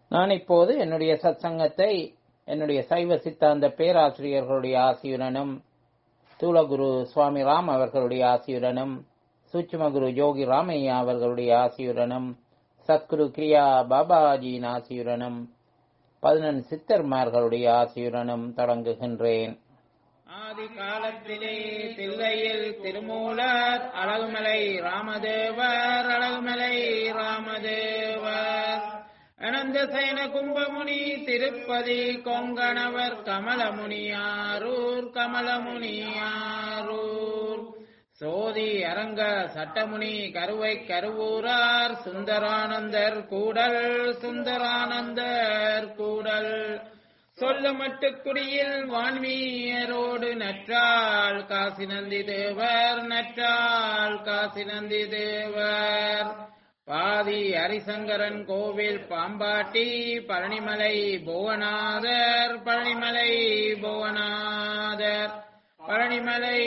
நான் இப்போது என்னுடைய சத்சங்கத்தை என்னுடைய சைவ சித்தாந்த பேராசிரியர்களுடைய ஆசியுடனும் தூலகுரு சுவாமி ராம் அவர்களுடைய ஆசியுடனும் சூட்சுமகுரு யோகி ராமையா அவர்களுடைய ஆசியுடனும் சத்குரு கிரியா பாபாஜியின் ஆசியுடனும் பதினெண் சித்தர்மார்களுடைய ஆசியுடனும் தொடங்குகின்றேன் ஆதி காலத்திலே தில்லையில் திருமூலர் அழகுமலை ராமதேவர் அழகுமலை ராமதேவர் அனந்த சயன கும்பமுனி திருப்பதி கொங்கணவர் கமலமுனியாரூர் கமலமுனியாரூர் சோதி அரங்க சட்டமுனி கருவை கருவூரார் சுந்தரானந்தர் கூடல் சுந்தரானந்தர் கூடல் சொல்லமட்டு குடியில் வான்மீயரோடு நற்றால் காசி நந்தி தேவர் நற்றால் காசி நந்தி தேவர் பாதி ஹரிசங்கரன் கோவில் பாம்பாட்டி பழனிமலை புவனாதர் பழனிமலை புவனாதர் பழனிமலை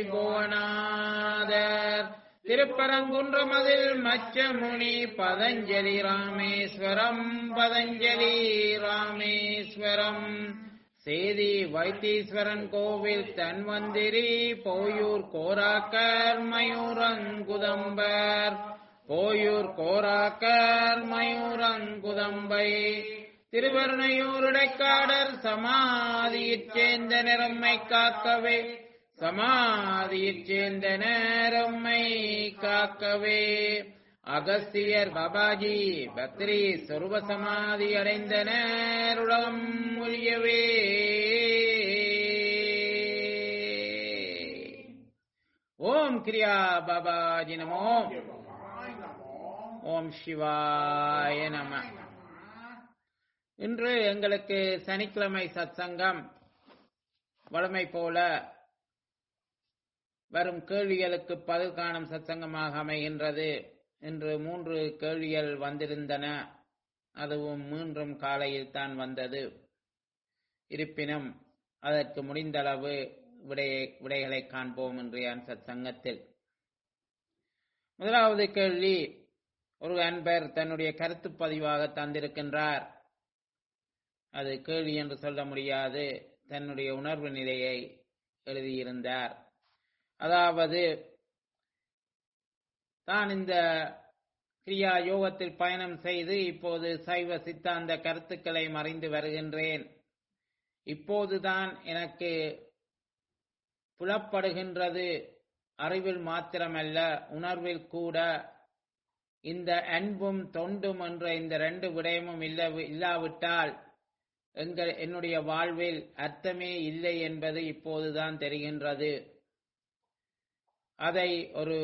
புவனாதர் திருப்பரங்குன்றமதில் மச்சமுனி பதஞ்சலி ராமேஸ்வரம் பதஞ்சலி ராமேஸ்வரம் சேதி வைத்தீஸ்வரன் கோவில் தன்வந்திரி போயூர் கோராக்கர் மயூரங்குதம்பர் போயூர் கோராக்கர் மயூரங்குதம்பை திருவருணையூருடைக்காடர் சமாதியிற் சேர்ந்த நிறம்மை காக்கவே சமாதியிற் சேர்ந்த நேரம்மை காக்கவே அகஸ்தியர் பாபாஜி பத்ரி சொருப சமாதி அடைந்த நேருலகம் மொழியவே ஓம் கிரியா பாபாஜி நமோ ஓம் சிவாய நம இன்று எங்களுக்கு சனிக்கிழமை சத்சங்கம் வழமை போல வரும் கேள்விகளுக்கு பதில் காணும் சத்சங்கமாக அமைகின்றது இன்று மூன்று கேள்விகள் வந்திருந்தன அதுவும் மீண்டும் காலையில் தான் வந்தது இருப்பினும் அதற்கு முடிந்தளவு விடையை விடைகளை காண்போம் இன்றைய சத்சங்கத்தில் முதலாவது கேள்வி ஒரு அன்பர் தன்னுடைய கருத்து பதிவாக தந்திருக்கின்றார் அது கேள்வி என்று சொல்ல முடியாது தன்னுடைய உணர்வு நிலையை எழுதியிருந்தார் அதாவது தான் இந்த கிரியா யோகத்தில் பயணம் செய்து இப்போது சைவ சித்தாந்த கருத்துக்களை மறைந்து வருகின்றேன் இப்போதுதான் எனக்கு புலப்படுகின்றது அறிவில் மாத்திரமல்ல உணர்வில் கூட இந்த அன்பும் தொண்டும் என்ற இந்த ரெண்டு விடயமும் இல்ல இல்லாவிட்டால் எங்கள் என்னுடைய வாழ்வில் அர்த்தமே இல்லை என்பது இப்போதுதான் தெரிகின்றது அதை ஒரு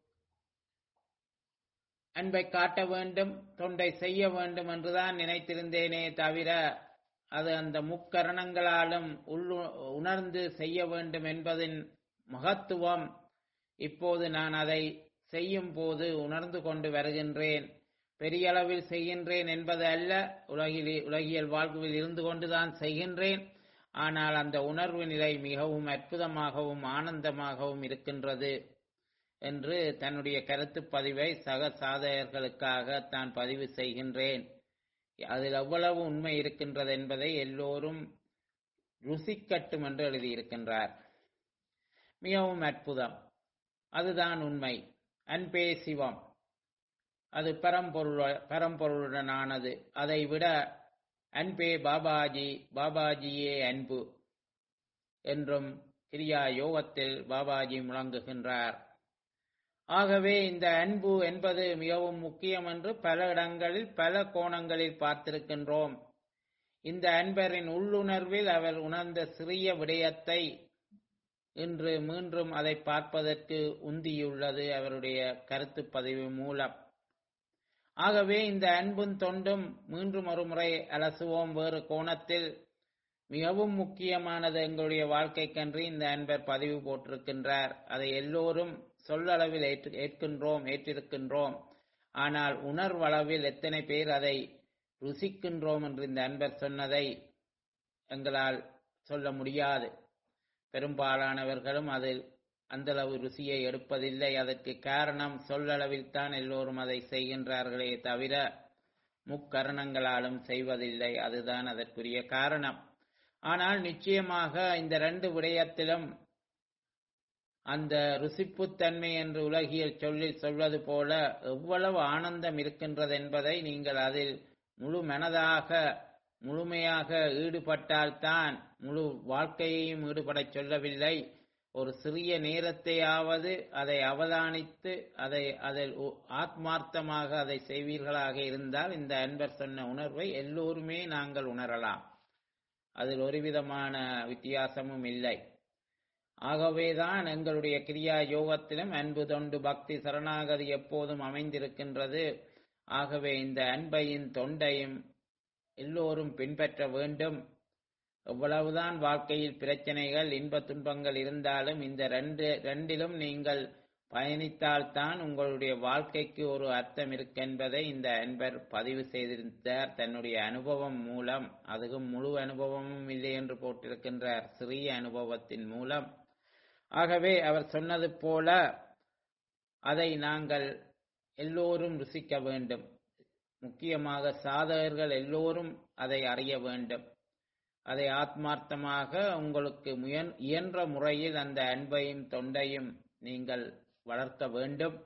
அன்பை காட்ட வேண்டும் தொண்டை செய்ய வேண்டும் என்றுதான் நினைத்திருந்தேனே தவிர அது அந்த முக்கரணங்களாலும் உள்ளு உணர்ந்து செய்ய வேண்டும் என்பதின் மகத்துவம் இப்போது நான் அதை செய்யும் போது உணர்ந்து கொண்டு வருகின்றேன் பெரிய அளவில் செய்கின்றேன் என்பது அல்ல உலகில் உலகியல் வாழ்வில் இருந்து கொண்டுதான் செய்கின்றேன் ஆனால் அந்த உணர்வு நிலை மிகவும் அற்புதமாகவும் ஆனந்தமாகவும் இருக்கின்றது என்று தன்னுடைய கருத்து பதிவை சக சாதகர்களுக்காக தான் பதிவு செய்கின்றேன் அதில் எவ்வளவு உண்மை இருக்கின்றது என்பதை எல்லோரும் ருசிக்கட்டும் என்று எழுதியிருக்கின்றார் மிகவும் அற்புதம் அதுதான் உண்மை அன்பே சிவம் அது பரம்பொருள் பரம்பொருளுடனானது அதை விட அன்பே பாபாஜி பாபாஜியே அன்பு என்றும் கிரியா யோகத்தில் பாபாஜி முழங்குகின்றார் ஆகவே இந்த அன்பு என்பது மிகவும் முக்கியம் என்று பல இடங்களில் பல கோணங்களில் பார்த்திருக்கின்றோம் இந்த அன்பரின் உள்ளுணர்வில் அவர் உணர்ந்த சிறிய விடயத்தை இன்று மீண்டும் அதை பார்ப்பதற்கு உந்தியுள்ளது அவருடைய கருத்து பதிவு மூலம் ஆகவே இந்த அன்பும் தொண்டும் மீண்டும் ஒரு முறை அலசுவோம் வேறு கோணத்தில் மிகவும் முக்கியமானது எங்களுடைய வாழ்க்கைக்கன்று இந்த அன்பர் பதிவு போட்டிருக்கின்றார் அதை எல்லோரும் சொல்லளவில் ஏற்று ஏற்கின்றோம் ஏற்றிருக்கின்றோம் ஆனால் உணர்வளவில் எத்தனை பேர் அதை ருசிக்கின்றோம் என்று இந்த அன்பர் சொன்னதை எங்களால் சொல்ல முடியாது பெரும்பாலானவர்களும் அதில் அந்தளவு ருசியை எடுப்பதில்லை அதற்கு காரணம் சொல்லளவில் தான் எல்லோரும் அதை செய்கின்றார்களே தவிர முக்கரணங்களாலும் செய்வதில்லை அதுதான் அதற்குரிய காரணம் ஆனால் நிச்சயமாக இந்த ரெண்டு விடயத்திலும் அந்த ருசிப்புத்தன்மை என்று உலகியல் சொல்லி சொல்வது போல எவ்வளவு ஆனந்தம் இருக்கின்றது என்பதை நீங்கள் அதில் முழு மனதாக முழுமையாக ஈடுபட்டால்தான் முழு வாழ்க்கையையும் ஈடுபடச் சொல்லவில்லை ஒரு சிறிய நேரத்தையாவது அதை அவதானித்து அதை அதில் ஆத்மார்த்தமாக அதை செய்வீர்களாக இருந்தால் இந்த அன்பர் சொன்ன உணர்வை எல்லோருமே நாங்கள் உணரலாம் அதில் ஒரு விதமான வித்தியாசமும் இல்லை ஆகவேதான் எங்களுடைய கிரியா யோகத்திலும் அன்பு தொண்டு பக்தி சரணாகதி எப்போதும் அமைந்திருக்கின்றது ஆகவே இந்த அன்பையும் தொண்டையும் எல்லோரும் பின்பற்ற வேண்டும் எவ்வளவுதான் வாழ்க்கையில் பிரச்சனைகள் இன்ப துன்பங்கள் இருந்தாலும் இந்த ரெண்டு ரெண்டிலும் நீங்கள் பயணித்தால்தான் உங்களுடைய வாழ்க்கைக்கு ஒரு அர்த்தம் இருக்கென்பதை இந்த அன்பர் பதிவு செய்திருந்தார் தன்னுடைய அனுபவம் மூலம் அதுவும் முழு அனுபவமும் இல்லை என்று போட்டிருக்கின்றார் சிறிய அனுபவத்தின் மூலம் ஆகவே அவர் சொன்னது போல அதை நாங்கள் எல்லோரும் ருசிக்க வேண்டும் முக்கியமாக சாதகர்கள் எல்லோரும் அதை அறிய வேண்டும் அதை ஆத்மார்த்தமாக உங்களுக்கு முயன் இயன்ற முறையில் அந்த அன்பையும் தொண்டையும் நீங்கள் வளர்க்க வேண்டும்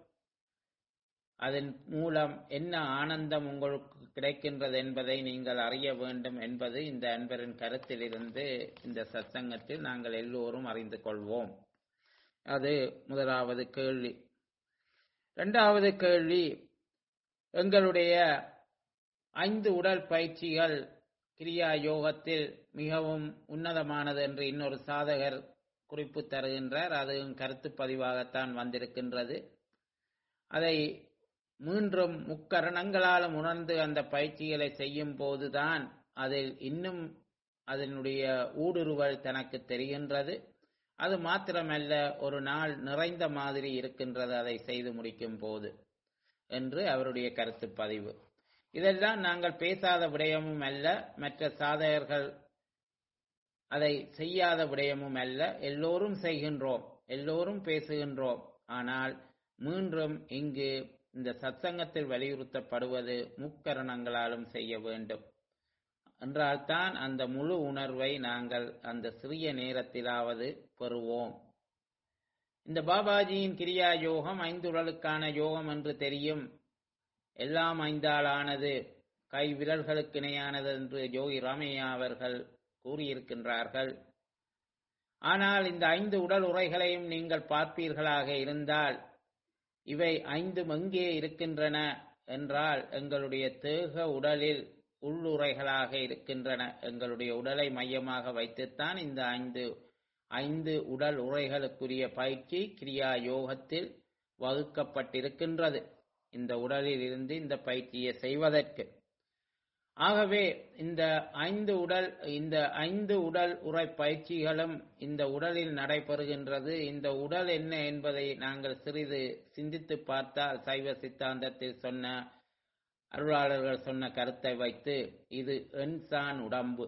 அதன் மூலம் என்ன ஆனந்தம் உங்களுக்கு கிடைக்கின்றது என்பதை நீங்கள் அறிய வேண்டும் என்பது இந்த அன்பரின் கருத்திலிருந்து இந்த சத்சங்கத்தில் நாங்கள் எல்லோரும் அறிந்து கொள்வோம் அது முதலாவது கேள்வி இரண்டாவது கேள்வி எங்களுடைய ஐந்து உடல் பயிற்சிகள் கிரியா யோகத்தில் மிகவும் உன்னதமானது என்று இன்னொரு சாதகர் குறிப்பு தருகின்றார் அதுவும் கருத்து பதிவாகத்தான் வந்திருக்கின்றது அதை மீண்டும் முக்கரணங்களாலும் உணர்ந்து அந்த பயிற்சிகளை செய்யும் போதுதான் அதில் இன்னும் அதனுடைய ஊடுருவல் தனக்கு தெரிகின்றது அது மாத்திரமல்ல ஒரு நாள் நிறைந்த மாதிரி இருக்கின்றது அதை செய்து முடிக்கும் போது என்று அவருடைய கருத்து பதிவு இதெல்லாம் நாங்கள் பேசாத விடயமும் அல்ல மற்ற சாதகர்கள் அதை செய்யாத விடயமும் அல்ல எல்லோரும் செய்கின்றோம் எல்லோரும் பேசுகின்றோம் ஆனால் மீண்டும் இங்கு இந்த சத்சங்கத்தில் வலியுறுத்தப்படுவது முக்கரணங்களாலும் செய்ய வேண்டும் என்றால்தான் அந்த முழு உணர்வை நாங்கள் அந்த சிறிய நேரத்திலாவது பெறுவோம் இந்த பாபாஜியின் கிரியா யோகம் ஐந்துடலுக்கான யோகம் என்று தெரியும் எல்லாம் ஐந்தாளானது கை விரல்களுக்கு இணையானது என்று யோகி ராமையா அவர்கள் கூறியிருக்கின்றார்கள் ஆனால் இந்த ஐந்து உடல் உரைகளையும் நீங்கள் பார்ப்பீர்களாக இருந்தால் இவை ஐந்தும் எங்கே இருக்கின்றன என்றால் எங்களுடைய தேக உடலில் உள்ளுரைகளாக இருக்கின்றன எங்களுடைய உடலை மையமாக வைத்துத்தான் இந்த ஐந்து ஐந்து உடல் உரைகளுக்குரிய பயிற்சி கிரியா யோகத்தில் வகுக்கப்பட்டிருக்கின்றது இந்த உடலில் இருந்து இந்த பயிற்சியை செய்வதற்கு ஆகவே இந்த ஐந்து உடல் இந்த ஐந்து உடல் உரை பயிற்சிகளும் இந்த உடலில் நடைபெறுகின்றது இந்த உடல் என்ன என்பதை நாங்கள் சிறிது சிந்தித்து பார்த்தால் சைவ சித்தாந்தத்தில் சொன்ன அருளாளர்கள் சொன்ன கருத்தை வைத்து இது எண்சான் உடம்பு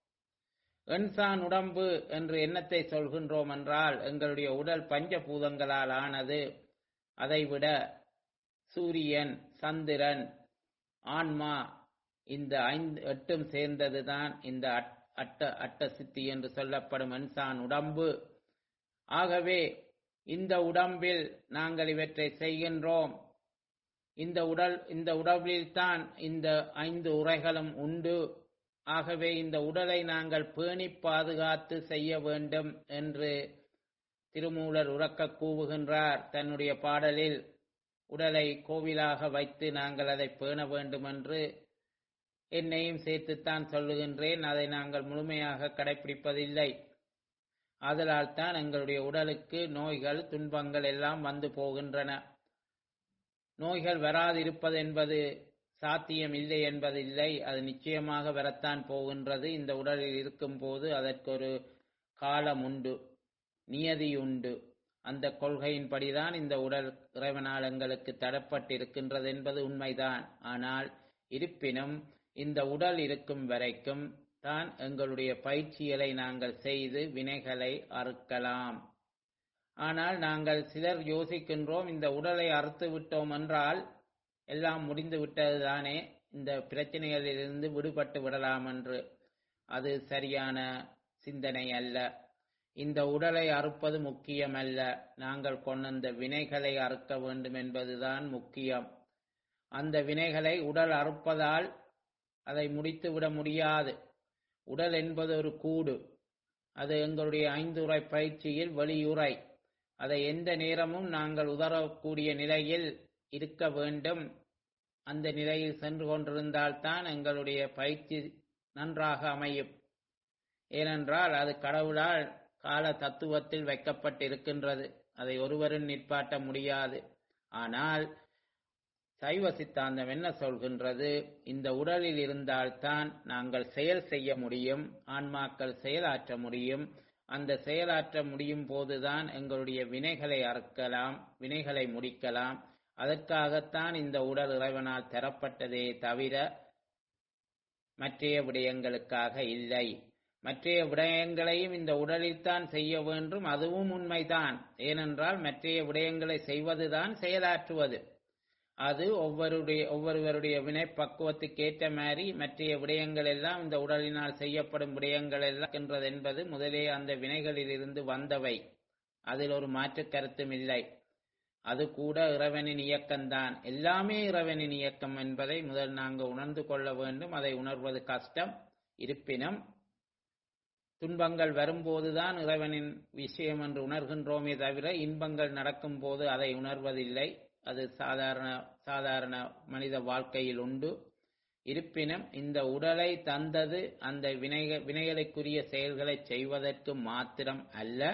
எண்சான் உடம்பு என்று எண்ணத்தை சொல்கின்றோம் என்றால் எங்களுடைய உடல் பஞ்சபூதங்களால் ஆனது அதைவிட சூரியன் சந்திரன் ஆன்மா இந்த ஐந்து எட்டும் சேர்ந்ததுதான் இந்த அட்ட அட்ட சித்தி என்று சொல்லப்படும் எண்சான் உடம்பு ஆகவே இந்த உடம்பில் நாங்கள் இவற்றை செய்கின்றோம் இந்த உடல் இந்த உடலில்தான் இந்த ஐந்து உரைகளும் உண்டு ஆகவே இந்த உடலை நாங்கள் பேணி பாதுகாத்து செய்ய வேண்டும் என்று திருமூலர் உறக்க கூவுகின்றார் தன்னுடைய பாடலில் உடலை கோவிலாக வைத்து நாங்கள் அதை பேண வேண்டும் என்று என்னையும் சேர்த்துத்தான் சொல்லுகின்றேன் அதை நாங்கள் முழுமையாக கடைபிடிப்பதில்லை ஆதலால் தான் எங்களுடைய உடலுக்கு நோய்கள் துன்பங்கள் எல்லாம் வந்து போகின்றன நோய்கள் வராதிருப்பது என்பது சாத்தியம் இல்லை என்பதில்லை அது நிச்சயமாக வரத்தான் போகின்றது இந்த உடலில் இருக்கும் போது அதற்கொரு காலம் உண்டு நியதி உண்டு அந்த கொள்கையின்படிதான் இந்த உடல் இறைவனால் எங்களுக்கு தடப்பட்டிருக்கின்றது என்பது உண்மைதான் ஆனால் இருப்பினும் இந்த உடல் இருக்கும் வரைக்கும் தான் எங்களுடைய பயிற்சிகளை நாங்கள் செய்து வினைகளை அறுக்கலாம் ஆனால் நாங்கள் சிலர் யோசிக்கின்றோம் இந்த உடலை அறுத்து விட்டோம் என்றால் எல்லாம் முடிந்து விட்டதுதானே இந்த பிரச்சனைகளிலிருந்து விடுபட்டு விடலாம் என்று அது சரியான சிந்தனை அல்ல இந்த உடலை அறுப்பது முக்கியமல்ல நாங்கள் கொண்ட வினைகளை அறுக்க வேண்டும் என்பதுதான் முக்கியம் அந்த வினைகளை உடல் அறுப்பதால் அதை முடித்து விட முடியாது உடல் என்பது ஒரு கூடு அது எங்களுடைய ஐந்துரை பயிற்சியில் வெளியுறை அதை எந்த நேரமும் நாங்கள் உதறக்கூடிய நிலையில் இருக்க வேண்டும் அந்த நிலையில் சென்று கொண்டிருந்தால்தான் எங்களுடைய பயிற்சி நன்றாக அமையும் ஏனென்றால் அது கடவுளால் கால தத்துவத்தில் வைக்கப்பட்டிருக்கின்றது அதை ஒருவரும் நிற்பாட்ட முடியாது ஆனால் சைவ சித்தாந்தம் என்ன சொல்கின்றது இந்த உடலில் இருந்தால்தான் நாங்கள் செயல் செய்ய முடியும் ஆன்மாக்கள் செயலாற்ற முடியும் அந்த செயலாற்ற முடியும் போதுதான் எங்களுடைய வினைகளை அறுக்கலாம் வினைகளை முடிக்கலாம் அதற்காகத்தான் இந்த உடல் இறைவனால் தரப்பட்டதே தவிர மற்றைய விடயங்களுக்காக இல்லை மற்றைய விடயங்களையும் இந்த உடலில்தான் செய்ய வேண்டும் அதுவும் உண்மைதான் ஏனென்றால் மற்றைய விடயங்களை செய்வதுதான் செயலாற்றுவது அது ஒவ்வொருடைய ஒவ்வொருவருடைய வினை பக்குவத்துக்கு ஏற்ற மாதிரி மற்றைய விடயங்கள் எல்லாம் இந்த உடலினால் செய்யப்படும் விடயங்கள் எல்லாம் என்றது என்பது முதலே அந்த வினைகளில் இருந்து வந்தவை அதில் ஒரு மாற்று கருத்தும் இல்லை அது கூட இறைவனின் இயக்கம்தான் எல்லாமே இறைவனின் இயக்கம் என்பதை முதல் நாங்கள் உணர்ந்து கொள்ள வேண்டும் அதை உணர்வது கஷ்டம் இருப்பினும் துன்பங்கள் வரும்போதுதான் இறைவனின் விஷயம் என்று உணர்கின்றோமே தவிர இன்பங்கள் நடக்கும் போது அதை உணர்வதில்லை அது சாதாரண சாதாரண மனித வாழ்க்கையில் உண்டு இருப்பினும் இந்த உடலை தந்தது அந்த வினைக வினைகளுக்குரிய செயல்களை செய்வதற்கு மாத்திரம் அல்ல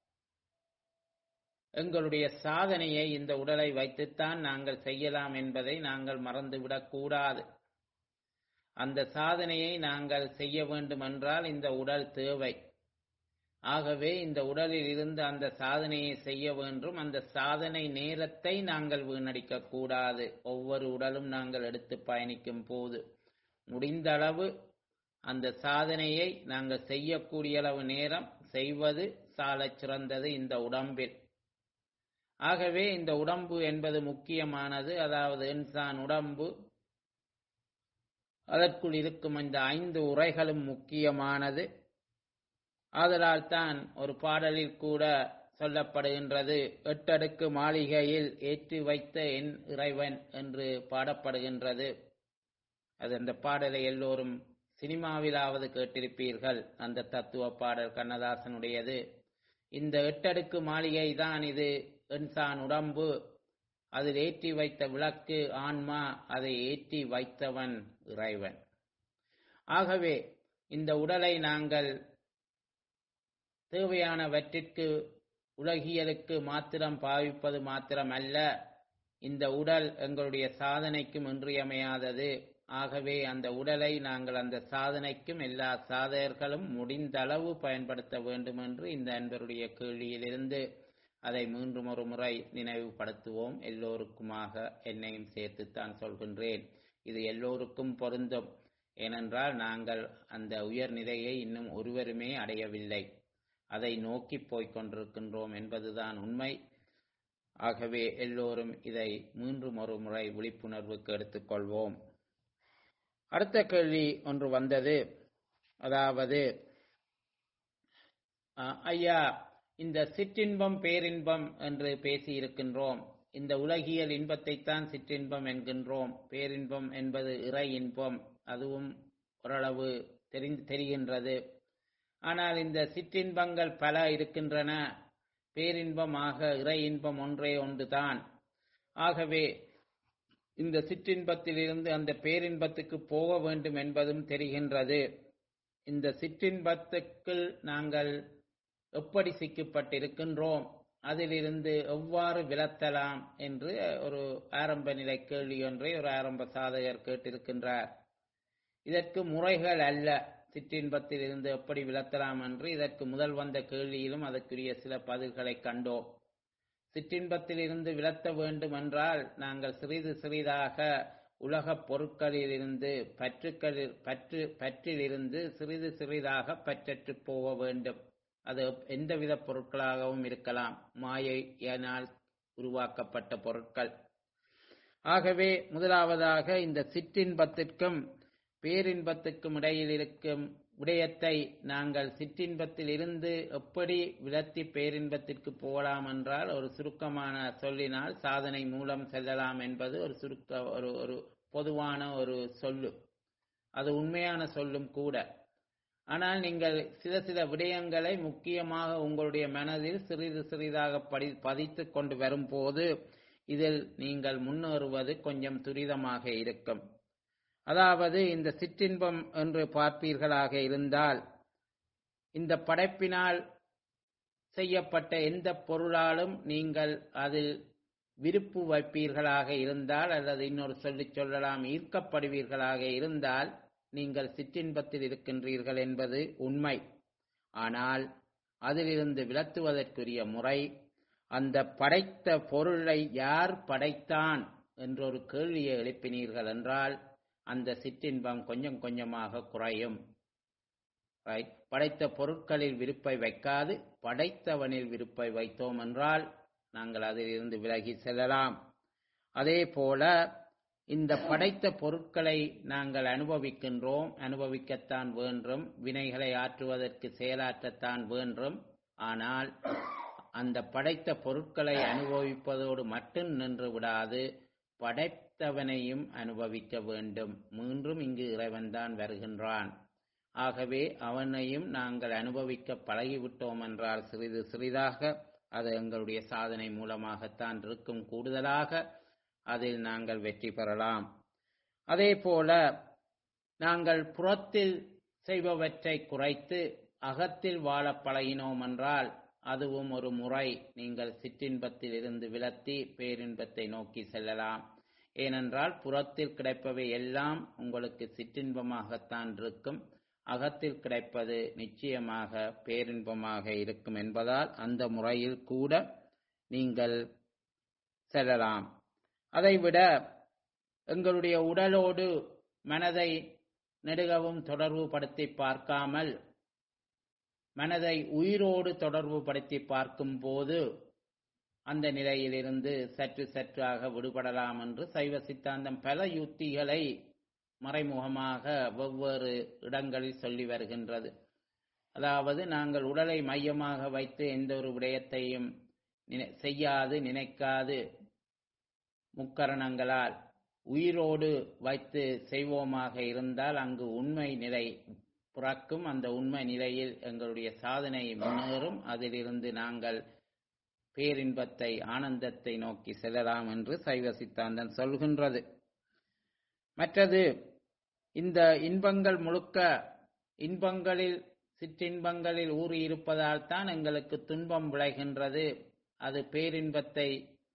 எங்களுடைய சாதனையை இந்த உடலை வைத்துத்தான் நாங்கள் செய்யலாம் என்பதை நாங்கள் மறந்துவிடக் கூடாது அந்த சாதனையை நாங்கள் செய்ய வேண்டுமென்றால் இந்த உடல் தேவை ஆகவே இந்த உடலில் இருந்து அந்த சாதனையை செய்ய வேண்டும் அந்த சாதனை நேரத்தை நாங்கள் வீணடிக்க கூடாது ஒவ்வொரு உடலும் நாங்கள் எடுத்து பயணிக்கும் போது முடிந்த அளவு அந்த சாதனையை நாங்கள் செய்யக்கூடிய அளவு நேரம் செய்வது சாலச் சிறந்தது இந்த உடம்பில் ஆகவே இந்த உடம்பு என்பது முக்கியமானது அதாவது இன்சான் உடம்பு அதற்குள் இருக்கும் இந்த ஐந்து உரைகளும் முக்கியமானது ஆதலால் தான் ஒரு பாடலில் கூட சொல்லப்படுகின்றது எட்டடுக்கு மாளிகையில் ஏற்றி வைத்த என் இறைவன் என்று பாடப்படுகின்றது அது அந்த பாடலை எல்லோரும் சினிமாவிலாவது கேட்டிருப்பீர்கள் அந்த தத்துவ பாடல் கண்ணதாசனுடையது இந்த எட்டடுக்கு மாளிகை தான் இது இன்சான் உடம்பு அதில் ஏற்றி வைத்த விளக்கு ஆன்மா அதை ஏற்றி வைத்தவன் இறைவன் ஆகவே இந்த உடலை நாங்கள் தேவையானவற்றிற்கு உலகியலுக்கு மாத்திரம் பாவிப்பது மாத்திரம் அல்ல இந்த உடல் எங்களுடைய சாதனைக்கும் இன்றியமையாதது ஆகவே அந்த உடலை நாங்கள் அந்த சாதனைக்கும் எல்லா சாதகர்களும் முடிந்தளவு பயன்படுத்த வேண்டும் என்று இந்த அன்பருடைய கேள்வியிலிருந்து அதை மீண்டும் ஒரு முறை நினைவுபடுத்துவோம் எல்லோருக்குமாக என்னையும் சேர்த்துத்தான் சொல்கின்றேன் இது எல்லோருக்கும் பொருந்தும் ஏனென்றால் நாங்கள் அந்த உயர்நிலையை இன்னும் ஒருவருமே அடையவில்லை அதை நோக்கி போய்க் கொண்டிருக்கின்றோம் என்பதுதான் உண்மை ஆகவே எல்லோரும் இதை மீண்டும் ஒரு முறை விழிப்புணர்வுக்கு எடுத்துக்கொள்வோம் அடுத்த கேள்வி ஒன்று வந்தது அதாவது ஐயா இந்த சிற்றின்பம் பேரின்பம் என்று பேசி இருக்கின்றோம் இந்த உலகியல் இன்பத்தைத்தான் சிற்றின்பம் என்கின்றோம் பேரின்பம் என்பது இறை இன்பம் அதுவும் ஓரளவு தெரிந்து தெரிகின்றது ஆனால் இந்த சிற்றின்பங்கள் பல இருக்கின்றன பேரின்பமாக இறை இன்பம் ஒன்றே ஒன்றுதான் ஆகவே இந்த சிற்றின்பத்திலிருந்து அந்த பேரின்பத்துக்கு போக வேண்டும் என்பதும் தெரிகின்றது இந்த சிற்றின்பத்துக்குள் நாங்கள் எப்படி சிக்கப்பட்டிருக்கின்றோம் அதிலிருந்து எவ்வாறு விலத்தலாம் என்று ஒரு ஆரம்ப நிலை கேள்வி ஒன்றை ஒரு ஆரம்ப சாதகர் கேட்டிருக்கின்றார் இதற்கு முறைகள் அல்ல சிற்றின்பத்தில் இருந்து எப்படி விலத்தலாம் என்று இதற்கு முதல் வந்த கேள்வியிலும் அதற்குரிய சில பதில்களை கண்டோம் சிற்றின்பத்தில் இருந்து விலத்த வேண்டும் என்றால் நாங்கள் சிறிது சிறிதாக உலகப் பொருட்களிலிருந்து பற்றுக்களில் பற்று பற்றிலிருந்து சிறிது சிறிதாக பற்றற்று போக வேண்டும் அது எந்தவித பொருட்களாகவும் இருக்கலாம் மாயையினால் உருவாக்கப்பட்ட பொருட்கள் ஆகவே முதலாவதாக இந்த சிற்றின்பத்திற்கும் பேரின்பத்துக்கும் இடையில் இருக்கும் விடயத்தை நாங்கள் சிற்றின்பத்தில் இருந்து எப்படி விலத்தி பேரின்பத்திற்கு போகலாம் என்றால் ஒரு சுருக்கமான சொல்லினால் சாதனை மூலம் செல்லலாம் என்பது ஒரு சுருக்க ஒரு ஒரு பொதுவான ஒரு சொல்லு அது உண்மையான சொல்லும் கூட ஆனால் நீங்கள் சில சில விடயங்களை முக்கியமாக உங்களுடைய மனதில் சிறிது சிறிதாக படி பதித்து கொண்டு வரும்போது இதில் நீங்கள் முன்னேறுவது கொஞ்சம் துரிதமாக இருக்கும் அதாவது இந்த சிற்றின்பம் என்று பார்ப்பீர்களாக இருந்தால் இந்த படைப்பினால் செய்யப்பட்ட எந்த பொருளாலும் நீங்கள் அதில் விருப்பு வைப்பீர்களாக இருந்தால் அல்லது இன்னொரு சொல்லி சொல்லலாம் ஈர்க்கப்படுவீர்களாக இருந்தால் நீங்கள் சிற்றின்பத்தில் இருக்கின்றீர்கள் என்பது உண்மை ஆனால் அதிலிருந்து விலத்துவதற்குரிய முறை அந்த படைத்த பொருளை யார் படைத்தான் என்றொரு கேள்வியை எழுப்பினீர்கள் என்றால் அந்த சிற்றின்பம் கொஞ்சம் கொஞ்சமாக குறையும் ரைட் படைத்த பொருட்களில் விருப்பை வைக்காது படைத்தவனில் விருப்பை வைத்தோம் என்றால் நாங்கள் அதிலிருந்து விலகி செல்லலாம் அதே போல இந்த படைத்த பொருட்களை நாங்கள் அனுபவிக்கின்றோம் அனுபவிக்கத்தான் வேண்டும் வினைகளை ஆற்றுவதற்கு செயலாற்றத்தான் வேண்டும் ஆனால் அந்த படைத்த பொருட்களை அனுபவிப்பதோடு மட்டும் நின்று விடாது படைத்தவனையும் அனுபவிக்க வேண்டும் மீண்டும் இங்கு இறைவன்தான் வருகின்றான் ஆகவே அவனையும் நாங்கள் அனுபவிக்க பழகிவிட்டோம் என்றால் சிறிது சிறிதாக அது எங்களுடைய சாதனை மூலமாகத்தான் இருக்கும் கூடுதலாக அதில் நாங்கள் வெற்றி பெறலாம் அதே போல நாங்கள் புறத்தில் செய்பவற்றை குறைத்து அகத்தில் வாழ பழகினோம் என்றால் அதுவும் ஒரு முறை நீங்கள் சிற்றின்பத்தில் இருந்து விலத்தி பேரின்பத்தை நோக்கி செல்லலாம் ஏனென்றால் புறத்தில் கிடைப்பவை எல்லாம் உங்களுக்கு சிற்றின்பமாகத்தான் இருக்கும் அகத்தில் கிடைப்பது நிச்சயமாக பேரின்பமாக இருக்கும் என்பதால் அந்த முறையில் கூட நீங்கள் செல்லலாம் அதைவிட எங்களுடைய உடலோடு மனதை நெடுகவும் தொடர்பு படுத்தி பார்க்காமல் மனதை உயிரோடு தொடர்பு படுத்தி பார்க்கும் போது அந்த நிலையிலிருந்து சற்று சற்றாக விடுபடலாம் என்று சைவ சித்தாந்தம் பல யுத்திகளை மறைமுகமாக வெவ்வேறு இடங்களில் சொல்லி வருகின்றது அதாவது நாங்கள் உடலை மையமாக வைத்து எந்த ஒரு விடயத்தையும் செய்யாது நினைக்காது முக்கரணங்களால் உயிரோடு வைத்து செய்வோமாக இருந்தால் அங்கு உண்மை நிலை பிறக்கும் அந்த உண்மை நிலையில் எங்களுடைய சாதனை முன்னேறும் அதிலிருந்து நாங்கள் பேரின்பத்தை ஆனந்தத்தை நோக்கி செல்லலாம் என்று சைவ சித்தாந்தம் சொல்கின்றது மற்றது இந்த இன்பங்கள் முழுக்க இன்பங்களில் சிற்றின்பங்களில் ஊறி இருப்பதால் தான் எங்களுக்கு துன்பம் விளைகின்றது அது பேரின்பத்தை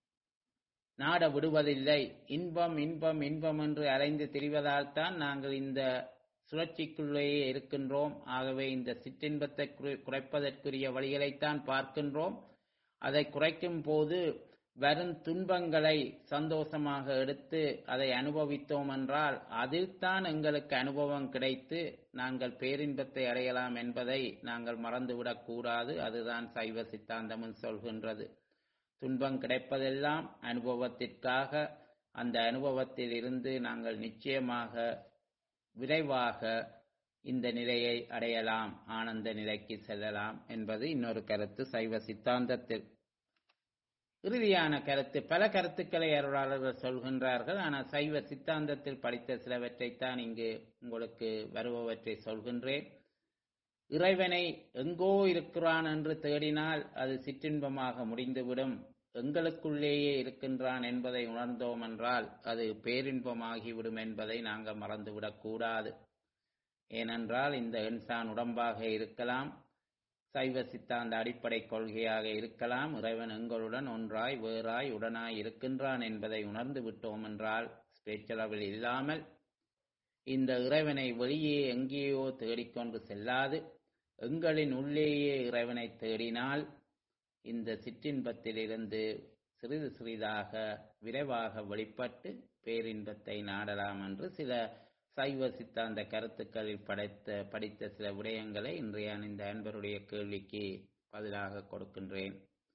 நாட விடுவதில்லை இன்பம் இன்பம் இன்பம் என்று அலைந்து திரிவதால் தான் நாங்கள் இந்த சுழற்சிக்குள்ளேயே இருக்கின்றோம் ஆகவே இந்த சிற்றின்பத்தை குறைப்பதற்குரிய வழிகளைத்தான் பார்க்கின்றோம் அதை குறைக்கும் போது வரும் துன்பங்களை சந்தோஷமாக எடுத்து அதை அனுபவித்தோம் என்றால் அதில்தான் எங்களுக்கு அனுபவம் கிடைத்து நாங்கள் பேரின்பத்தை அடையலாம் என்பதை நாங்கள் மறந்துவிடக் கூடாது அதுதான் சைவ சித்தாந்தமும் சொல்கின்றது துன்பம் கிடைப்பதெல்லாம் அனுபவத்திற்காக அந்த அனுபவத்தில் இருந்து நாங்கள் நிச்சயமாக விரைவாக இந்த நிலையை அடையலாம் ஆனந்த நிலைக்கு செல்லலாம் என்பது இன்னொரு கருத்து சைவ சித்தாந்தத்தில் இறுதியான கருத்து பல கருத்துக்களை அருளாளர்கள் சொல்கின்றார்கள் ஆனால் சைவ சித்தாந்தத்தில் படித்த சிலவற்றைத்தான் இங்கு உங்களுக்கு வருபவற்றை சொல்கின்றேன் இறைவனை எங்கோ இருக்கிறான் என்று தேடினால் அது சிற்றின்பமாக முடிந்துவிடும் எங்களுக்குள்ளேயே இருக்கின்றான் என்பதை உணர்ந்தோம் என்றால் அது பேரின்பமாகிவிடும் என்பதை நாங்கள் மறந்துவிடக் கூடாது ஏனென்றால் இந்த இன்சான் உடம்பாக இருக்கலாம் சைவ சித்தாந்த அடிப்படை கொள்கையாக இருக்கலாம் இறைவன் எங்களுடன் ஒன்றாய் வேறாய் உடனாய் இருக்கின்றான் என்பதை உணர்ந்து விட்டோம் என்றால் பேச்சளவில் இல்லாமல் இந்த இறைவனை வெளியே எங்கேயோ தேடிக்கொண்டு செல்லாது எங்களின் உள்ளேயே இறைவனை தேடினால் இந்த சிற்றின்பத்திலிருந்து சிறிது சிறிதாக விரைவாக வெளிப்பட்டு பேரின்பத்தை நாடலாம் என்று சில சைவ சித்தாந்த கருத்துக்களில் படைத்த படித்த சில விடயங்களை இன்றைய இந்த அன்பருடைய கேள்விக்கு பதிலாக கொடுக்கின்றேன்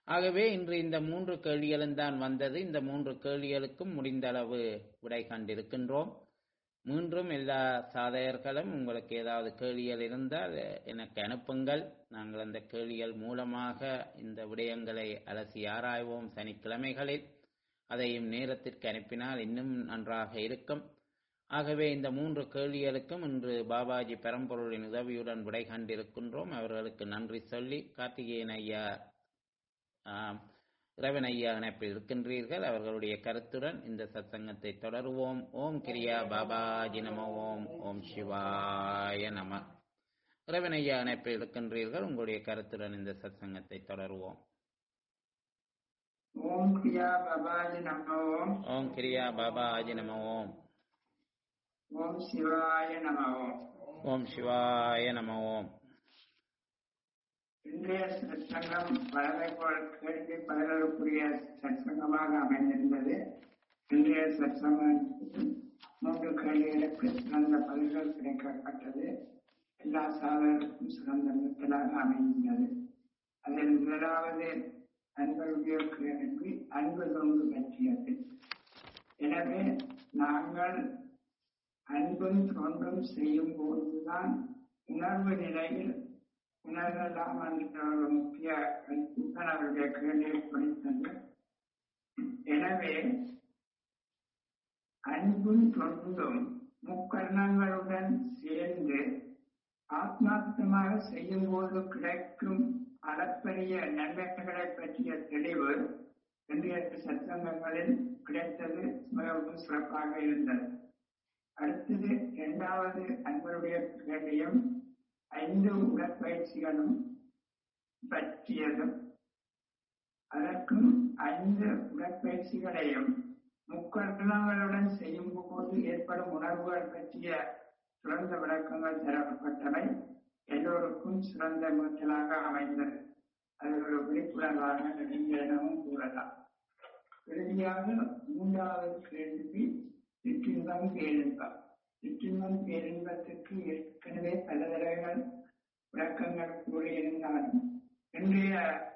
ஆகவே இன்று இந்த மூன்று கேள்விகளும் தான் வந்தது இந்த மூன்று கேள்விகளுக்கும் முடிந்த அளவு விடை கண்டிருக்கின்றோம் மீண்டும் எல்லா சாதகர்களும் உங்களுக்கு ஏதாவது கேள்விகள் இருந்தால் எனக்கு அனுப்புங்கள் நாங்கள் அந்த கேள்விகள் மூலமாக இந்த விடயங்களை அலசி ஆராய்வோம் சனிக்கிழமைகளில் அதையும் நேரத்திற்கு அனுப்பினால் இன்னும் நன்றாக இருக்கும் ஆகவே இந்த மூன்று கேள்விகளுக்கும் இன்று பாபாஜி பெரம்பொருளின் உதவியுடன் விடை கண்டிருக்கின்றோம் அவர்களுக்கு நன்றி சொல்லி கார்த்திகேயன் ஐயா ஆம், இறைவன் ஐயா இணைப்பில் இருக்கின்றீர்கள் அவர்களுடைய கருத்துடன் இந்த சத்சங்கத்தை தொடருவோம் ஓம் கிரியா பாபாஜி நம ஓம் ஓம் சிவாய நம இறைவன் ஐயா இணைப்பில் இருக்கின்றீர்கள் உங்களுடைய கருத்துடன் இந்த சத்சங்கத்தை தொடருவோம் ஓம் கிரியா பபாஜி நம ஓம் ஓம் கிரியா பாபாஜி நம ஓம் ஓம் சிவாய நம ஓம் ஓம் சிவாய நம ஓம் இன்றைய சத்சங்கம் பலரை போல் கேள்வி பதில்களுக்குரிய சத்சங்கமாக அமைந்திருந்தது இன்றைய சத்சங்கம் மூன்று கேள்விகளுக்கு சிறந்த பதில்கள் கிடைக்கப்பட்டது எல்லா சாதகருக்கும் சிறந்த முத்தலாக அமைந்தது அதில் முதலாவது அன்பருடைய கேள்வி அன்பு தொண்டு பற்றியது எனவே நாங்கள் அன்பும் தொண்டும் செய்யும் போதுதான் உணர்வு நிலையில் உணரலாம் என்ற ஒரு முக்கிய கருத்துத்தான் அவருடைய கேள்வியை படித்தது எனவே அன்பும் தொண்டும் முக்கரணங்களுடன் சேர்ந்து ஆத்மார்த்தமாக செய்யும் போது கிடைக்கும் அளப்பரிய நன்மைகளை பற்றிய தெளிவு இன்றைய சத்சங்கங்களில் கிடைத்தது மிகவும் சிறப்பாக இருந்தது அடுத்தது இரண்டாவது அன்பருடைய கேள்வியும் ஐந்து உடற்பயிற்சிகளும் பற்றியதும் அதற்கும் ஐந்து உடற்பயிற்சிகளையும் முக்கரணங்களுடன் செய்யும் போது ஏற்படும் உணர்வுகள் பற்றிய சிறந்த விளக்கங்கள் தரப்பட்டவை எல்லோருக்கும் சிறந்த முற்றலாக அமைந்தது அது ஒரு விழிப்புணர்வாக நீங்கள் எனவும் கூறலாம் இறுதியாக மூன்றாவது கேள்வி சிற்றின்பம் பேரின்பம் சிற்றின்பம் பேரின்பத்துக்கு ஏற்கனவே பல தடவைகள் விளக்கங்கள் கூறியிருந்தாலும் இன்றைய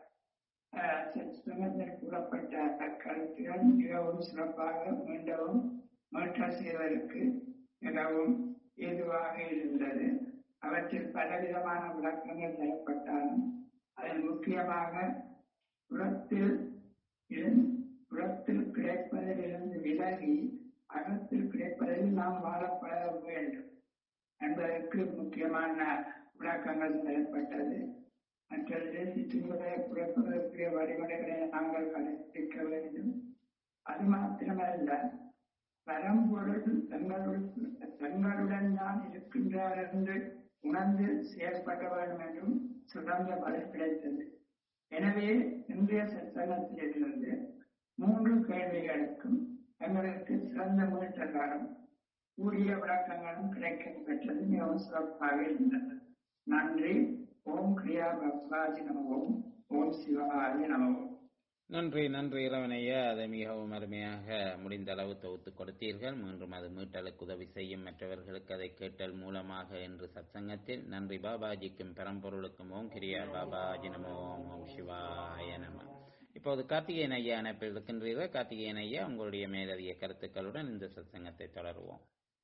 சத்சங்கத்தில் கூறப்பட்ட கருத்துகள் மிகவும் சிறப்பாக மீண்டும் மாற்றம் செய்வதற்கு மிகவும் ஏதுவாக இருந்தது அவற்றில் பலவிதமான விளக்கங்கள் தரப்பட்டாலும் அதில் முக்கியமாக புறத்தில் இருந்து புறத்தில் கிடைப்பதிலிருந்து விலகி அகத்தில் கிடைப்பதில் நாம் வாழப்பட வேண்டும் என்பதற்கு முக்கியமான விளக்கங்கள் தரப்பட்டது மற்றது சிற்றுமுறையை குறைப்பதற்குரிய வழிமுறைகளை நாங்கள் கடைபிடிக்க வேண்டும் அது மாத்திரமல்ல பரம்பொருள் தங்களுடன் தங்களுடன் தான் இருக்கின்றார் என்று உணர்ந்து செயல்பட வேண்டும் என்றும் சிறந்த பதில் கிடைத்தது எனவே இன்றைய சத்தனத்திலிருந்து மூன்று கேள்விகளுக்கும் எங்களுக்கு சிறந்த முன்னேற்றங்களும் கூடிய விளக்கங்களும் கிடைக்கப் பெற்றது மிகவும் சிறப்பாக இருந்தது நன்றி ஓம் கிரியா பக்வாஜி நமவோம் ஓம் சிவாய நமவோம் நன்றி நன்றி இறைவனையா அதை மிகவும் அருமையாக முடிந்த அளவு தொகுத்து கொடுத்தீர்கள் மீண்டும் அது மீட்டலுக்கு உதவி செய்யும் மற்றவர்களுக்கு அதை கேட்டல் மூலமாக என்று சத்சங்கத்தில் நன்றி பாபாஜிக்கும் பரம்பொருளுக்கும் ஓம் கிரியா பாபாஜி நம ஓம் ஓம் சிவாய நம இப்போது கார்த்திகேயன் ஐயா அணைப்பில் இருக்கின்றீர்கள் கார்த்திகேயன் ஐயா உங்களுடைய மேலதிக கருத்துக்களுடன் இந்த சத்சங்கத்தை தொடருவோம்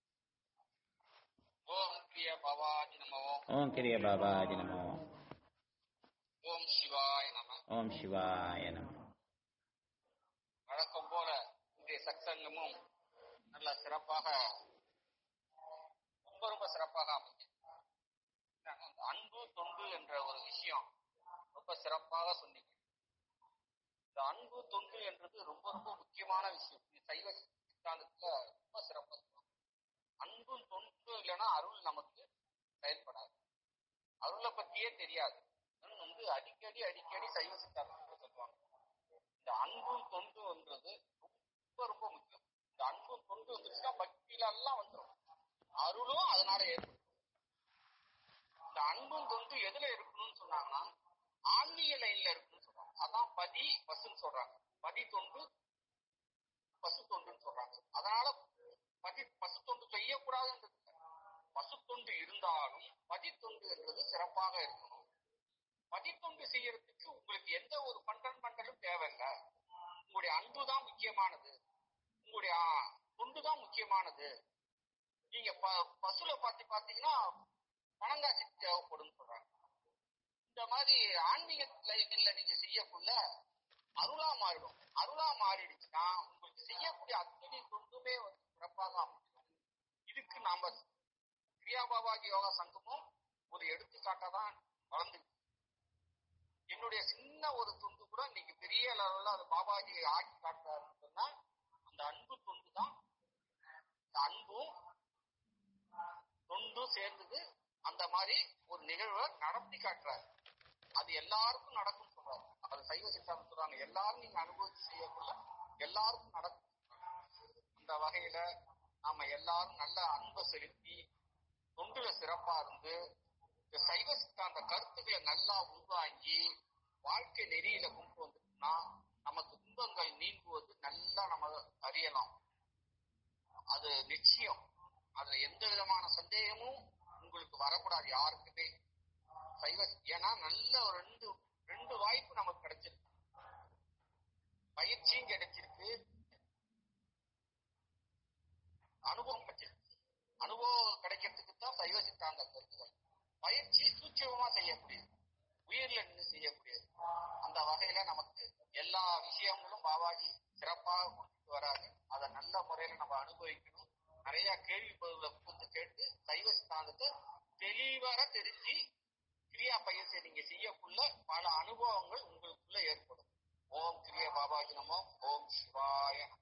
ஓம் பிரிய பவாஜி நமோ ஓம் கிரிய பாபாஜி நம ஓம் ஓம் சிவாய நம ஓம் சிவாய நம வழக்கம் போல இன்றைய சத்சங்கமும் நல்ல சிறப்பாக ரொம்ப ரொம்ப சிறப்பாக அமைஞ்சது என்னன்னா, அந்த அன்பு தொண்டு என்ற ஒரு விஷயம் ரொம்ப சிறப்பாக சொன்னீங்க இந்த அன்பு தொண்டு என்றது ரொம்ப ரொம்ப முக்கியமான விஷயம் இது சைவ சித்தாந்தத்துல ரொம்ப சிறப்பா சொல்லுவாங்க அன்பும் தொண்டும் இல்லைன்னா அருள் நமக்கு செயல்படாது அருளை பத்தியே தெரியாது அதுவும் வந்து அடிக்கடி அடிக்கடி சைவ சித்தாந்தத்துல சொல்லுவாங்க இந்த அன்பும் தொண்டுன்றது ரொம்ப ரொம்ப முக்கியம் இந்த அன்பும் தொண்டு வந்துருச்சுன்னா பக்தியில எல்லாம் வந்துடும் அருளும் அதனால ஏற்படும் இந்த அன்பும் தொண்டு எதுல இருக்கணும்னு சொன்னாங்கன்னா ஆன்மீக லைன்ல இருக்கணும்னு சொல்றாங்க அதான் பதி பசுன்னு சொல்றாங்க பதி தொண்டு பசு தொண்டுன்னு சொல்றாங்க அதனால பதி பசு தொண்டு செய்யக்கூடாதுன்னு இல்ல. பசு தொண்டு இருந்தாலும் பதி தொண்டு என்றது சிறப்பாக இருக்கணும் பதித்தொண்டு செய்யறதுக்கு உங்களுக்கு எந்த ஒரு பண்டன் பண்டலும் தேவையில்லை உங்களுடைய அன்பு தான் முக்கியமானது உங்களுடைய ஆ, தொண்டு தான் முக்கியமானது நீங்க ப- பசுல பார்த்து பாத்தீங்கன்னா பணங்காசி தேவைப்படும் சொல்றாங்க இந்த மாதிரி ஆன்மீக லைஃப்ல நீங்க செய்யக்குள்ள அருளா மாறிடும் அருளா மாறிடுச்சுன்னா உங்களுக்கு செய்யக்கூடிய அத்தனை தொண்டுமே வந்து சிறப்பாக அமையும் இதுக்கு நாம கிரியா பாபாஜி யோகா சங்கமும் ஒரு எடுத்துக்காட்டா தான் வளர்ந்து என்னுடைய சின்ன ஒரு தொண்டு கூட இன்னைக்கு பெரிய லெவல்ல அது பாபாஜி ஆக்கி காட்டுறாருன்னு சொன்னா அந்த அன்பு தொண்டு தான் இந்த அன்பும் தொண்டும் சேர்ந்தது அந்த மாதிரி ஒரு நிகழ்வை நடத்தி காட்டுறாரு அது எல்லாருக்கும் நடக்கும் சொல்றாரு அது சைவ சித்தாந்தம் சொல்றாங்க எல்லாரும் நீங்க அனுபவிச்சு செய்யக்குள்ள எல்லாருக்கும் நடக்கும் அந்த வகையில நாம எல்லாரும் நல்ல அன்பை செலுத்தி தொண்டுல சிறப்பா இருந்து இந்த சைவ சித்தாந்த கருத்துக்களை நல்லா உள்வாங்கி வாழ்க்கை நெறியில கொண்டு வந்துட்டோம்னா நமக்கு துன்பங்கள் நீங்குவது நல்லா நம்ம அறியலாம் அது நிச்சயம் அதுல எந்த விதமான சந்தேகமும் உங்களுக்கு வரக்கூடாது யாருக்குமே சைவ ஏன்னா நல்ல ஒரு ரெண்டு ரெண்டு வாய்ப்பு நமக்கு கிடைச்சிருக்கு பயிற்சியும் கிடைச்சிருக்கு அனுபவம் கிடைச்சிருக்கு அனுபவம் கிடைக்கிறதுக்கு தான் சைவ சித்தாந்த கருத்துகள் பயிற்சி சூட்சமா செய்யக்கூடியது உயிர்ல நின்று செய்யக்கூடியது அந்த வகையில நமக்கு எல்லா விஷயங்களும் பாபாஜி சிறப்பாக கொண்டுட்டு வராரு அதை நல்ல முறையில நம்ம அனுபவிக்கணும் நிறைய கேள்வி பதில கூத்து கேட்டு சைவ சித்தாந்தத்தை தெளிவாக தெரிஞ்சு கிரியா பயிற்சியை நீங்க செய்யக்குள்ள பல அனுபவங்கள் உங்களுக்குள்ள ஏற்படும் ஓம் கிரியா பாபாஜி நமோ ஓம் சிவாய நமோ.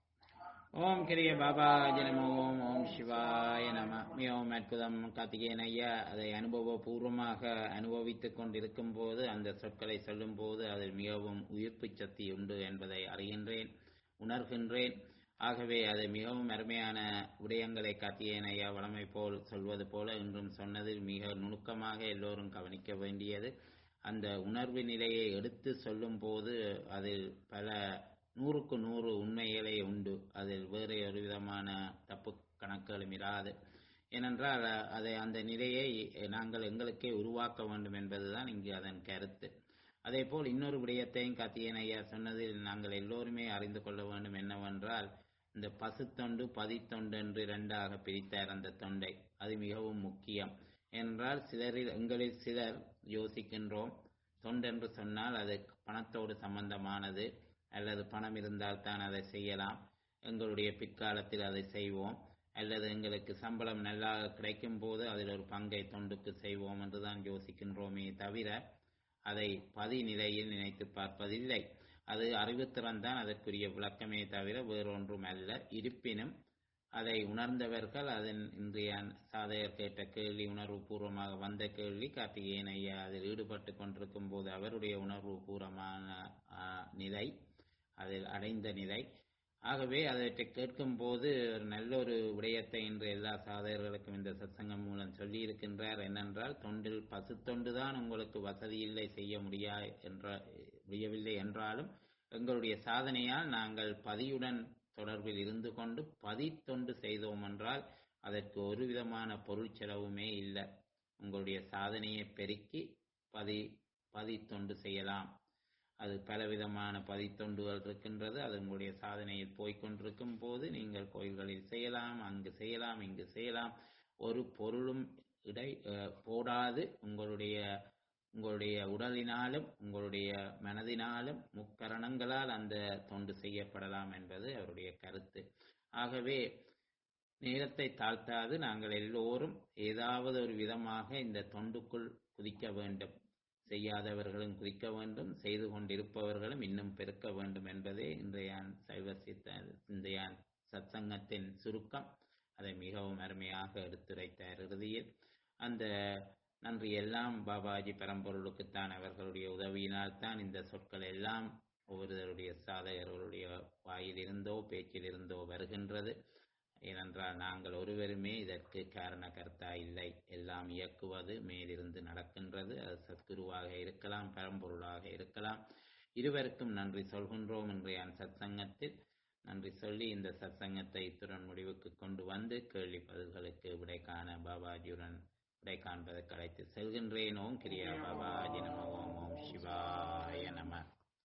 ஓம் கிரிய பாபாஜி நம ஓம் ஓம் சிவாய நம மிகவும் அற்புதம் கார்த்திகேயன் ஐயா அதை அனுபவபூர்வமாக அனுபவித்துக் கொண்டிருக்கும் போது அந்த சொற்களை சொல்லும் போது அதில் மிகவும் உயிர்ப்பு சக்தி உண்டு என்பதை அறிகின்றேன் உணர்கின்றேன் ஆகவே அது மிகவும் அருமையான விடயங்களை கார்த்திகேயன் ஐயா வளமை போல் சொல்வது போல இன்றும் சொன்னதில் மிக நுணுக்கமாக எல்லோரும் கவனிக்க வேண்டியது அந்த உணர்வு நிலையை எடுத்து சொல்லும் போது அதில் பல நூறுக்கு நூறு உண்மைகளே உண்டு அதில் வேறு ஒரு விதமான தப்பு கணக்குகளும் இராது ஏனென்றால் அ- அதை அந்த நிலையை நாங்கள் எங்களுக்கே உருவாக்க வேண்டும் என்பதுதான் இங்கு அதன் கருத்து அதேபோல் இன்னொரு விடயத்தையும் கார்த்திகேயன் ஐயா சொன்னதில் நாங்கள் எல்லோருமே அறிந்து கொள்ள வேண்டும் என்னவென்றால் இந்த பசுத்தொண்டு பதித்தொண்டு என்று இரண்டாக பிரித்தார் அந்த தொண்டை அது மிகவும் முக்கியம் என்றால் சிலரில் எங்களில் சிலர் யோசிக்கின்றோம் தொண்டென்று சொன்னால் அது பணத்தோடு சம்பந்தமானது அல்லது பணம் இருந்தால் தான் அதை செய்யலாம் எங்களுடைய பிற்காலத்தில் அதை செய்வோம் அல்லது எங்களுக்கு சம்பளம் நல்லா கிடைக்கும் போது அதில் ஒரு பங்கை தொண்டுக்கு செய்வோம் என்றுதான் யோசிக்கின்றோமே தவிர அதை பதிநிலையில் நினைத்து பார்ப்பதில்லை அது அறிவுத்திறன் தான் அதற்குரிய விளக்கமே தவிர வேறொன்றும் அல்ல இருப்பினும் அதை உணர்ந்தவர்கள் அதன் இன்றைய சாதகர் கேட்ட கேள்வி உணர்வுபூர்வமாக வந்த கேள்வி கார்த்திகேயன் ஐயா அதில் ஈடுபட்டு கொண்டிருக்கும் போது அவருடைய உணர்வுபூர்வமான ஆ, நிலை அதில் அடைந்த நிலை ஆகவே அவற்றை கேட்கும் போது ஒரு நல்ல ஒரு விடயத்தை இன்று எல்லா சாதகர்களுக்கும் இந்த சத்சங்கம் மூலம் சொல்லி இருக்கின்றார் என்னென்றால் தொண்டில் பசுத்தொண்டு தான் உங்களுக்கு வசதி இல்லை செய்ய முடியா என்ற முடியவில்லை என்றாலும் எங்களுடைய சாதனையால் நாங்கள் பதியுடன் தொடர்பில் இருந்து கொண்டு பதித்தொண்டு செய்தோம் என்றால் அதற்கு ஒரு விதமான பொருள் செலவுமே இல்லை உங்களுடைய சாதனையை பெருக்கி பதி பதித்தொண்டு செய்யலாம் அது பலவிதமான பதித்தொண்டுகள் இருக்கின்றது அது உங்களுடைய சாதனையில் போய்க்கொண்டிருக்கும் போது நீங்கள் கோயில்களில் செய்யலாம் அங்கு செய்யலாம் இங்கு செய்யலாம் ஒரு பொருளும் இடை அஹ், போடாது உங்களுடைய உங்களுடைய உடலினாலும் உங்களுடைய மனதினாலும் முக்கரணங்களால் அந்த தொண்டு செய்யப்படலாம் என்பது அவருடைய கருத்து ஆகவே நேரத்தை தாழ்த்தாது நாங்கள் எல்லோரும் ஏதாவது ஒரு விதமாக இந்த தொண்டுக்குள் குதிக்க வேண்டும் செய்யாதவர்களும் குதிக்க வேண்டும் செய்து கொண்டிருப்பவர்களும் இன்னும் பெருக்க வேண்டும் என்பதே இன்றைய சைவ சித்த இன்றைய சத்சங்கத்தின் சுருக்கம் அதை மிகவும் அருமையாக எடுத்துரைத்தார் இறுதியில் அந்த நன்றி எல்லாம் பாபாஜி பரம்பொருளுக்குத்தான் அவர்களுடைய உதவியினால் தான் இந்த சொற்கள் எல்லாம் ஒவ்வொருவருடைய சாதகர்களுடைய வாயிலிருந்தோ பேச்சிலிருந்தோ வருகின்றது ஏனென்றால் நாங்கள் ஒருவருமே இதற்கு காரணகர்த்தா இல்லை எல்லாம் இயக்குவது மேலிருந்து நடக்கின்றது அது சத்குருவாக இருக்கலாம் பரம்பொருளாக இருக்கலாம் இருவருக்கும் நன்றி சொல்கின்றோம் இன்றைய சத்சங்கத்தில் நன்றி சொல்லி இந்த சத்சங்கத்தை இத்துடன் முடிவுக்கு கொண்டு வந்து கேள்வி பதில்களுக்கு விடை காண பாபாஜியுடன் விடை காண்பதற்கு அழைத்து செல்கின்றேன் ஓம் கிரியா பாபாஜி நம ஓம் ஓம் சிவாய நம